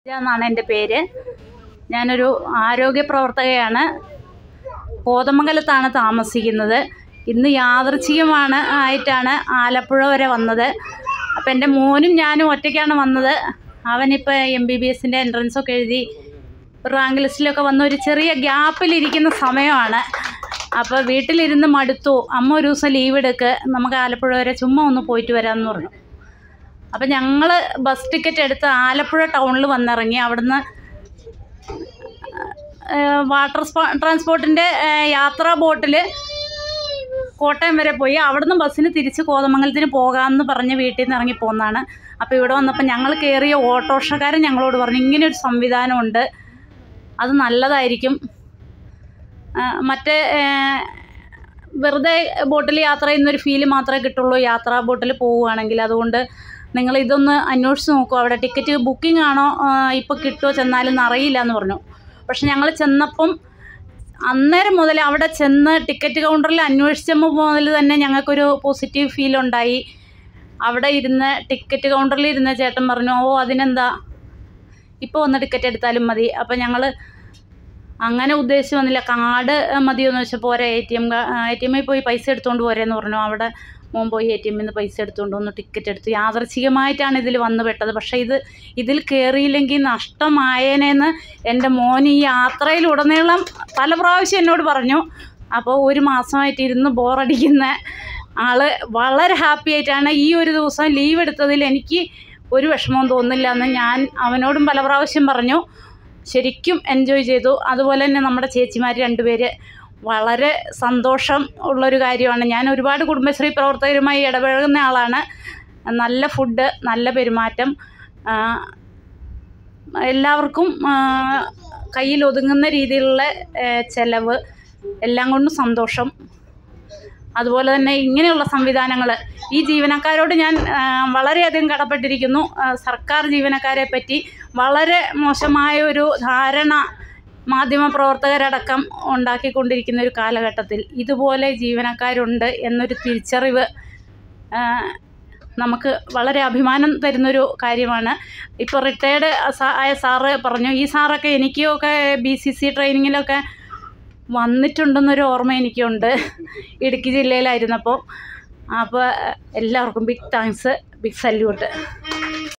എന്നാണ് എൻ്റെ പേര് ഞാനൊരു ആരോഗ്യ പ്രവർത്തകയാണ് കോതമംഗലത്താണ് താമസിക്കുന്നത് ഇന്ന് യാദൃച്ഛികമാണ് ആയിട്ടാണ് ആലപ്പുഴ വരെ വന്നത് അപ്പം എൻ്റെ മോനും ഞാനും ഒറ്റയ്ക്കാണ് വന്നത് അവനിപ്പോൾ എം ബി ബി എസിൻ്റെ എൻട്രൻസൊക്കെ എഴുതി റാങ്ക് ലിസ്റ്റിലൊക്കെ വന്ന ഒരു ചെറിയ ഗ്യാപ്പിലിരിക്കുന്ന സമയമാണ് അപ്പോൾ വീട്ടിലിരുന്ന് മടുത്തു അമ്മ ഒരു ദിവസം ലീവ് എടുക്ക് നമുക്ക് ആലപ്പുഴ വരെ ചുമ്മാ ഒന്ന് പോയിട്ട് വരാമെന്ന് പറഞ്ഞു അപ്പം ഞങ്ങൾ ബസ് ടിക്കറ്റ് എടുത്ത് ആലപ്പുഴ ടൗണിൽ വന്നിറങ്ങി അവിടുന്ന് ഏഹ് വാട്ടർ സ്പോ- ട്രാൻസ്പോർട്ടിൻ്റെ ഏഹ് യാത്രാ ബോട്ടിൽ കോട്ടയം വരെ പോയി അവിടുന്ന് ബസ്സിന് തിരിച്ച് കോതമംഗലത്തിന് പോകാമെന്ന് പറഞ്ഞ് വീട്ടിൽ നിന്ന് ഇറങ്ങി പോന്നതാണ് അപ്പോൾ ഇവിടെ വന്നപ്പോൾ ഞങ്ങൾ കയറിയ ഓട്ടോറിക്ഷക്കാരൻ ഞങ്ങളോട് പറഞ്ഞു ഇങ്ങനെ ഒരു സംവിധാനമുണ്ട് അത് നല്ലതായിരിക്കും ആ, മറ്റേ ഏഹ്, വെറുതെ ബോട്ടിൽ യാത്ര ചെയ്യുന്നൊരു ഫീല് മാത്രമേ കിട്ടുള്ളൂ യാത്രാ ബോട്ടിൽ പോവുകയാണെങ്കിൽ അതുകൊണ്ട് നിങ്ങൾ ഇതൊന്ന് അന്വേഷിച്ച് നോക്കൂ അവിടെ ടിക്കറ്റ് ബുക്കിംഗ് ആണോ ഇപ്പോൾ കിട്ടുമോ ചെന്നാലും അറിയില്ല എന്ന് പറഞ്ഞു പക്ഷെ ഞങ്ങൾ ചെന്നപ്പം അന്നേരം മുതൽ അവിടെ ചെന്ന് ടിക്കറ്റ് കൗണ്ടറിൽ അന്വേഷിച്ചപ്പോൾ മുതൽ തന്നെ ഞങ്ങൾക്കൊരു പോസിറ്റീവ് ഫീൽ ഉണ്ടായി അവിടെ ഇരുന്ന് ടിക്കറ്റ് കൗണ്ടറിൽ ഇരുന്ന ചേട്ടൻ പറഞ്ഞു ഓ അതിനെന്താ ഇപ്പോൾ വന്ന് ടിക്കറ്റ് എടുത്താലും മതി അപ്പോൾ ഞങ്ങൾ അങ്ങനെ ഉദ്ദേശിച്ച് വന്നില്ല കാർഡ് മതിയെന്ന് വെച്ചാൽ പോരെ A T M A T എമ്മിൽ പോയി പൈസ എടുത്തുകൊണ്ട് പോരെന്ന് പറഞ്ഞു അവിടെ മോൻ പോയി എ ടി എമ്മിൽ നിന്ന് പൈസ എടുത്തുകൊണ്ട് വന്നു ടിക്കറ്റ് എടുത്തു യാദർച്ഛികമായിട്ടാണ് ഇതിൽ വന്നു പെട്ടത് പക്ഷേ ഇത് ഇതിൽ കയറിയില്ലെങ്കിൽ നഷ്ടമായേനെന്ന് എൻ്റെ മോൻ ഈ യാത്രയിലുടനീളം പല പ്രാവശ്യം എന്നോട് പറഞ്ഞു അപ്പോൾ ഒരു മാസമായിട്ട് ഇരുന്ന് ബോറടിക്കുന്ന ആള് വളരെ ഹാപ്പി ആയിട്ടാണ് ഈ ഒരു ദിവസം ലീവ് എടുത്തതിൽ എനിക്ക് ഒരു വിഷമവും തോന്നുന്നില്ല എന്ന് ഞാൻ അവനോടും പല പ്രാവശ്യം പറഞ്ഞു ശരിക്കും എൻജോയ് ചെയ്തു അതുപോലെ തന്നെ നമ്മുടെ ചേച്ചിമാർ രണ്ടുപേര് വളരെ സന്തോഷം ഉള്ളൊരു കാര്യമാണ് ഞാൻ ഒരുപാട് കുടുംബശ്രീ പ്രവർത്തകരുമായി ഇടപഴകുന്ന ആളാണ് നല്ല ഫുഡ് നല്ല പെരുമാറ്റം ആ, എല്ലാവർക്കും ആ, കയ്യിൽ ഒതുങ്ങുന്ന രീതിയിലുള്ള ഏ, ചെലവ് എല്ലാം കൊണ്ടും സന്തോഷം അതുപോലെ തന്നെ ഇങ്ങനെയുള്ള സംവിധാനങ്ങൾ ഈ ജീവനക്കാരോട് ഞാൻ ആ, വളരെയധികം കടപ്പെട്ടിരിക്കുന്നു ആ, സർക്കാർ ജീവനക്കാരെ പറ്റി വളരെ മോശമായ ഒരു ധാരണ മാധ്യമപ്രവർത്തകരടക്കം ഉണ്ടാക്കിക്കൊണ്ടിരിക്കുന്ന ഒരു കാലഘട്ടത്തിൽ ഇതുപോലെ ജീവനക്കാരുണ്ട് എന്നൊരു തിരിച്ചറിവ് ആ, നമുക്ക് വളരെ അഭിമാനം തരുന്നൊരു കാര്യമാണ് ഇപ്പോൾ റിട്ടയർഡ് ആയ സാറ് പറഞ്ഞു ഈ സാറൊക്കെ എനിക്കൊക്കെ ബി സി സി ട്രെയിനിങ്ങിലൊക്കെ വന്നിട്ടുണ്ടെന്നൊരു ഓർമ്മ എനിക്കുണ്ട് ഇടുക്കി ജില്ലയിലായിരുന്നപ്പോൾ അപ്പോൾ എല്ലാവർക്കും ബിഗ് താങ്ക്സ് ബിഗ് സല്യൂട്ട്